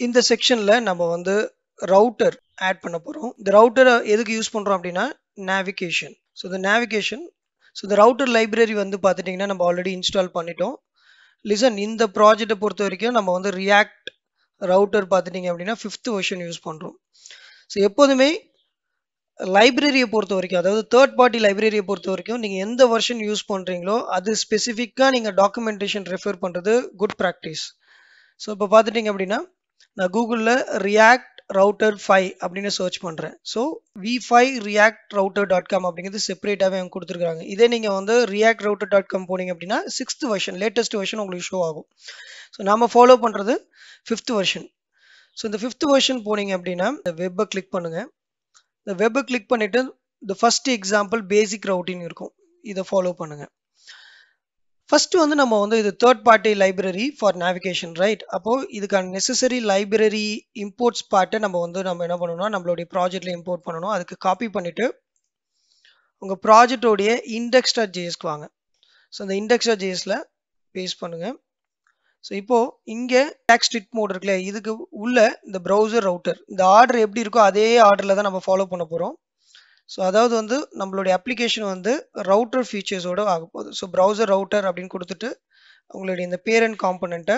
இந்த செக்ஷன்ல நம்ம வந்து ரவுட்டர் ஆட் பண்ண போறோம் இந்த ரவுட்டரை எதுக்கு யூஸ் பண்றோம் அப்படின்னா நேவிகேஷன் ஸோ இந்த நேவிகேஷன் ஸோ இந்த ரவுட்டர் லைப்ரரி வந்து பார்த்துட்டிங்கன்னா நம்ம ஆல்ரெடி இன்ஸ்டால் பண்ணிட்டோம் லிசன் இந்த ப்ராஜெக்டை பொறுத்த வரைக்கும் நம்ம வந்து ரியாக்ட் ரவுட்டர் பார்த்துட்டிங்க அப்படின்னா ஃபிஃப்த் வெர்ஷன் யூஸ் பண்ணுறோம் ஸோ எப்போதுமே லைப்ரரியை பொறுத்த வரைக்கும் அதாவது தேர்ட் பார்ட்டி லைப்ரரியை பொறுத்த வரைக்கும் நீங்கள் எந்த வெர்ஷன் யூஸ் பண்ணுறீங்களோ அது ஸ்பெசிஃபிக்காக நீங்கள் டாக்குமெண்டேஷன் ரெஃபர் பண்ணுறது குட் ப்ராக்டிஸ் ஸோ இப்போ பார்த்துட்டிங்க அப்படின்னா நான் கூகுளில் ரியாக்ட் ரவுட்டர் ஃபைவ் அப்படின்னு சர்ச் பண்ணுறேன் so v five React router dot com அப்படிங்கிறது செப்பரேட்டாகவே அவங்க கொடுத்துருக்காங்க இதே நீங்கள் வந்து ரியாக்ட் ரவுட்டர் டாட் காம் போனீங்க அப்படின்னா சிக்ஸ்த் வெர்ஷன் லேட்டஸ்ட் வெர்ஷன் உங்களுக்கு ஷோ ஆகும் ஸோ நாம ஃபாலோ பண்ணுறது ஃபிஃப்த் வெர்ஷன் ஸோ இந்த ஃபிஃப்த் வெர்ஷன் போனீங்க அப்படின்னா இந்த வெப்பை கிளிக் பண்ணுங்கள் இந்த வெப்பை கிளிக் பண்ணிவிட்டு இந்த ஃபர்ஸ்ட் எக்ஸாம்பிள் பேசிக் ரவுட்டிங் இருக்கும் இதை ஃபாலோ பண்ணுங்கள் ஃபர்ஸ்ட் வந்து நம்ம வந்து இது third party library for navigation right அப்போ இதுக்கான நெசசரி லைப்ரரி இம்போர்ட்ஸ் பார்ட்டை நம்ம வந்து நம்ம என்ன பண்ணணும்னா நம்மளுடைய ப்ராஜெக்ட்ல இம்போர்ட் பண்ணணும் அதுக்கு காப்பி பண்ணிட்டு உங்க ப்ராஜெக்டோடைய இண்டெக்ஸ் டாட் ஜேஎஸ்க்கு வாங்க ஸோ இந்த இண்டெக்ஸ் டாட் ஜேஎஸ்ல பேஸ்ட் பண்ணுங்க ஸோ இப்போ இங்க டேக் ஸ்ட்ரிட் மோட் இருக்குல்ல இதுக்கு உள்ள இந்த ப்ரௌசர் ரவுட்டர் இந்த ஆர்டர் எப்படி இருக்கோ அதே ஆர்டர்ல தான் நம்ம ஃபாலோ பண்ண போறோம் ஸோ அதாவது வந்து நம்மளுடைய அப்ளிகேஷன் வந்து ரவுட்டர் ஃபீச்சர்ஸோட ஆக போகுது ஸோ ப்ரௌசர் ரவுட்டர் அப்படின்னு கொடுத்துட்டு உங்களுடைய இந்த பேரண்ட் காம்பனண்ட்டை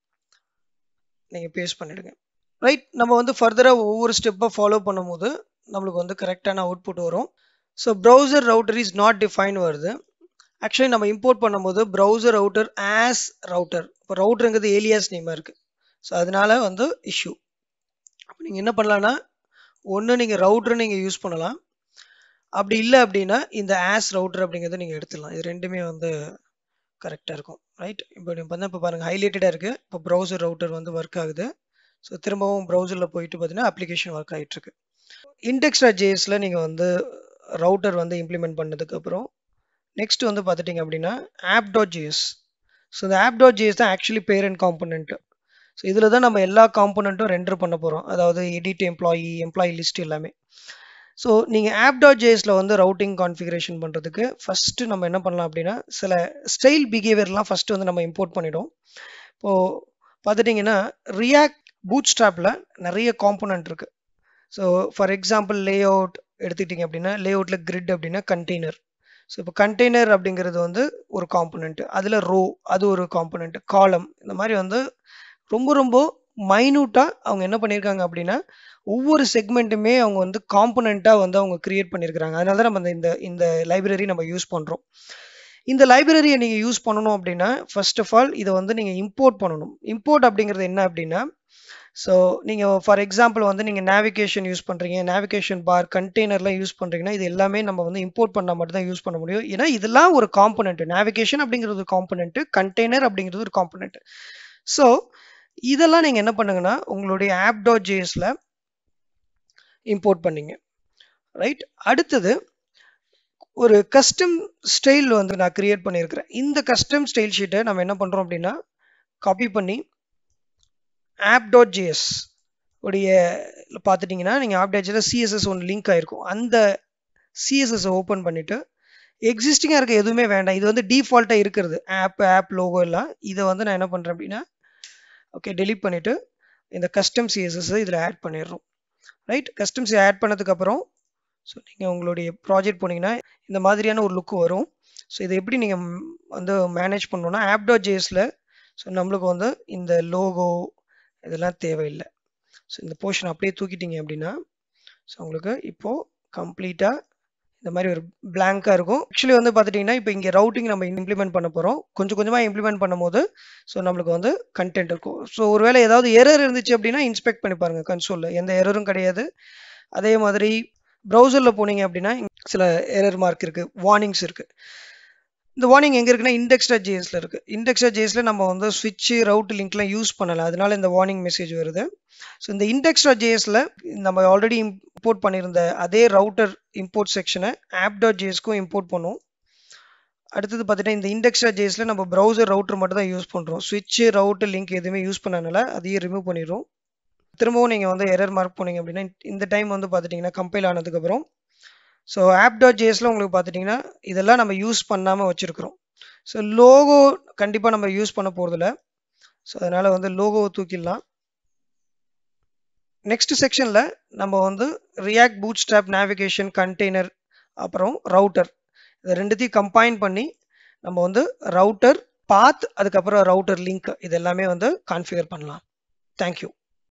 நீங்கள் பேஸ்ட் பண்ணிடுங்க ரைட் நம்ம வந்து ஃபர்தராக ஒவ்வொரு ஸ்டெப்பை ஃபாலோ பண்ணும்போது நம்மளுக்கு வந்து கரெக்டான அவுட்புட் வரும் so browser router is not define வருது ஆக்சுவலி நம்ம இம்போர்ட் பண்ணும்போது ப்ரௌசர் ரவுட்டர் ஆஸ் ரவுட்டர் இப்போ ரவுட்டருங்கிறது ஏலியாஸ் நேமாக இருக்குது ஸோ அதனால வந்து இஷ்யூ அப்போ நீங்கள் என்ன பண்ணலான்னா ஒன்று நீங்கள் ரவுட்டர் நீங்கள் யூஸ் பண்ணலாம் அப்படி இல்லை அப்படின்னா இந்த ஆஸ் ரவுட்டர் அப்படிங்கிறத நீங்கள் எடுத்துடலாம் இது ரெண்டுமே வந்து கரெக்டாக இருக்கும் ரைட் இப்போ நீங்கள் பார்த்தா இப்போ பாருங்கள் ஹைலைட்டடாக இருக்குது இப்போ ப்ரௌசர் ரவுட்டர் வந்து ஒர்க் ஆகுது ஸோ திரும்பவும் ப்ரௌசரில் போயிட்டு பார்த்தீங்கன்னா அப்ளிகேஷன் ஒர்க் ஆகிட்டு இருக்கு இண்டெக்ஸ்டா ஜேஎஸில் நீங்கள் வந்து ரவுட்டர் வந்து இம்ப்ளிமெண்ட் பண்ணதுக்கப்புறம் நெக்ஸ்ட் வந்து பார்த்துட்டிங்க அப்படின்னா ஆப் டாட் ஜிஎஸ் ஸோ இந்த ஆப் டாட் ஜிஎஸ் தான் ஆக்சுவலி பேரண்ட் காம்பனண்ட்டு ஸோ இதில் தான் நம்ம எல்லா காம்பனண்ட்டும் ரெண்டர் பண்ண போகிறோம் அதாவது எடிட் எம்ப்ளாயி எம்ப்ளாயி லிஸ்ட் எல்லாமே ஸோ நீங்கள் ஆப் டாட் ஜேஎஸில் வந்து ரவுட்டிங் கான்ஃபிகரேஷன் பண்ணுறதுக்கு ஃபஸ்ட்டு நம்ம என்ன பண்ணலாம் அப்படின்னா சில ஸ்டைல் பிஹேவியர்லாம் ஃபஸ்ட்டு வந்து நம்ம இம்போர்ட் பண்ணிடும் இப்போது பார்த்துட்டிங்கன்னா ரியாக்ட் பூட் ஸ்டாப்பில் நிறைய காம்பனண்ட் இருக்குது so for example layout எடுத்துக்கிட்டிங்க அப்படின்னா லே அவுட்டில் கிரிட் அப்படின்னா கண்டெய்னர் ஸோ இப்போ கண்டெய்னர் அப்படிங்கிறது வந்து ஒரு காம்பனண்ட் அதில் ரோ அது ஒரு காம்பனண்ட் காலம் இந்த மாதிரி வந்து ரொம்ப ரொம்ப மைனூட்டாக அவங்க என்ன பண்ணியிருக்காங்க அப்படின்னா ஒவ்வொரு செக்மெண்ட்டுமே அவங்க வந்து காம்பனண்ட்டாக வந்து அவங்க கிரியேட் பண்ணியிருக்கிறாங்க அதனால தான் நம்ம இந்த இந்த லைப்ரரி நம்ம யூஸ் பண்ணுறோம் இந்த லைப்ரரியை நீங்கள் யூஸ் பண்ணணும் அப்படின்னா ஃபர்ஸ்ட் ஆஃப் ஆல் இதை வந்து நீங்கள் இம்போர்ட் பண்ணணும் இம்போர்ட் அப்படிங்கிறது என்ன அப்படின்னா ஸோ நீங்கள் ஃபார் எக்ஸாம்பிள் வந்து நீங்கள் நேவிகேஷன் யூஸ் பண்ணுறீங்க நேவிகேஷன் பார் கண்டெய்னர்லாம் யூஸ் பண்ணுறீங்கன்னா இது எல்லாமே நம்ம வந்து இம்போர்ட் பண்ணால் மட்டும் தான் யூஸ் பண்ண முடியும் ஏன்னா இதெல்லாம் ஒரு காம்பனண்ட் நேவிகேஷன் அப்படிங்கிறது ஒரு காம்பனண்ட் கண்டெய்னர் அப்படிங்கிறது ஒரு காம்பனண்ட் ஸோ இதெல்லாம் நீங்கள் என்ன பண்ணுங்கன்னா உங்களுடைய ஆப் டாட் ஜேஎஸில் இம்போர்ட் பண்ணீங்க ரைட் அடுத்தது ஒரு கஸ்டம் ஸ்டைல் வந்து நான் கிரியேட் பண்ணியிருக்கிறேன் இந்த கஸ்டம் ஸ்டைல் ஷீட்டை நம்ம என்ன பண்ணுறோம் அப்படின்னா காப்பி பண்ணி ஆப் டாட் ஜிஎஸ் உடைய பார்த்துட்டிங்கன்னா நீங்கள் ஆப் டாட் ஜிஎஸ் சிஎஸ்எஸ் ஒன்று லிங்க் ஆகிருக்கும் அந்த சிஎஸ்எஸ் ஓப்பன் பண்ணிவிட்டு எக்ஸிஸ்டிங்காக இருக்க எதுவுமே வேண்டாம் இது வந்து டிஃபால்ட்டாக இருக்கிறது ஆப் ஆப் லோகோ எல்லாம் இதை வந்து நான் என்ன பண்ணுறேன் அப்படின்னா ஓகே டெலிட் பண்ணிவிட்டு இந்த கஸ்டம் சிஎஸ்எஸ் இதில் ஆட் பண்ணிடுறோம் ரைட் கஸ்டம்ஸ் ஆட் பண்ணதுக்கப்புறம் ஸோ நீங்கள் உங்களுடைய ப்ராஜெக்ட் போனீங்கன்னா இந்த மாதிரியான ஒரு லுக் வரும் ஸோ இதை எப்படி நீங்கள் வந்து மேனேஜ் பண்ணணும்னா ஆப் டாட் ஜேஎஸில் ஸோ நம்மளுக்கு வந்து இந்த லோகோ இதெல்லாம் தேவையில்லை ஸோ இந்த போர்ஷன் அப்படியே தூக்கிட்டீங்க அப்படின்னா ஸோ உங்களுக்கு இப்போது கம்ப்ளீட்டாக இந்த மாதிரி ஒரு பிளாங்காக இருக்கும் ஆக்சுவலி வந்து பார்த்துட்டிங்கன்னா இப்போ இங்கே ரவுட்டிங் நம்ம இம்ப்ளிமெண்ட் பண்ண போகிறோம் கொஞ்சம் கொஞ்சமாக இம்ப்ளிமெண்ட் பண்ணும்போது ஸோ நம்மளுக்கு வந்து கண்டென்ட் இருக்கும் ஸோ ஒருவேளை ஏதாவது எரர் இருந்துச்சு அப்படின்னா இன்ஸ்பெக்ட் பண்ணி பாருங்கள் கன்சோலில் எந்த எரரும் கிடையாது அதே மாதிரி ப்ரௌசரில் போனீங்க அப்படின்னா சில எரர் மார்க் இருக்குது வார்னிங்ஸ் இருக்குது இந்த வார்னிங் எங்கே இருக்குன்னா இண்டெக்ஸ்டா ஜேஎஸ்ல இருக்குது இண்டெக்ஸ்டா ஜேஎஸ்ல நம்ம வந்து ஸ்விட்ச் ரவுட் லிங்க்லாம் யூஸ் பண்ணலை அதனால இந்த வார்னிங் மெசேஜ் வருது ஸோ இந்த இண்டெக்ஸ்டா ஜேஎஸ்ல நம்ம ஆல்ரெடி இம்போர்ட் பண்ணியிருந்த அதே ரவுட்டர் இம்போர்ட் செக்ஷனை ஆப் டாட் ஜேஎஸ்க்கும் இம்போர்ட் பண்ணுவோம் அடுத்தது பார்த்துட்டா இந்த இண்டெக்ஸ்டா ஜேஎஸ்ல நம்ம ப்ரௌசர் ரவுட்டர் மட்டும் தான் யூஸ் பண்ணுறோம் ஸ்விட்ச் ரவுட்டர் லிங்க் எதுவுமே யூஸ் பண்ணனால அதையே ரிமூவ் பண்ணிடுறோம் திரும்பவும் நீங்கள் வந்து எரர் மார்க் போனீங்க அப்படின்னா இந்த டைம் வந்து பார்த்துட்டிங்கன்னா கம்பைல் ஆனதுக்கப்புறம் ஸோ ஆப் டாட் ஜேஎஸில் உங்களுக்கு பார்த்துட்டிங்கன்னா இதெல்லாம் நம்ம யூஸ் பண்ணாமல் வச்சுருக்குறோம் ஸோ லோகோ கண்டிப்பாக நம்ம யூஸ் பண்ண போகிறதில்ல ஸோ அதனால் வந்து லோகோவை தூக்கிடலாம் நெக்ஸ்ட் செக்ஷனில் நம்ம வந்து React bootstrap navigation container அப்புறம் ரவுட்டர் இது ரெண்டுத்தையும் கம்பைன் பண்ணி நம்ம வந்து ரவுட்டர் பாத் அதுக்கப்புறம் ரவுட்டர் லிங்க் இது எல்லாமே வந்து கான்ஃபிகர் பண்ணலாம் தேங்க்யூ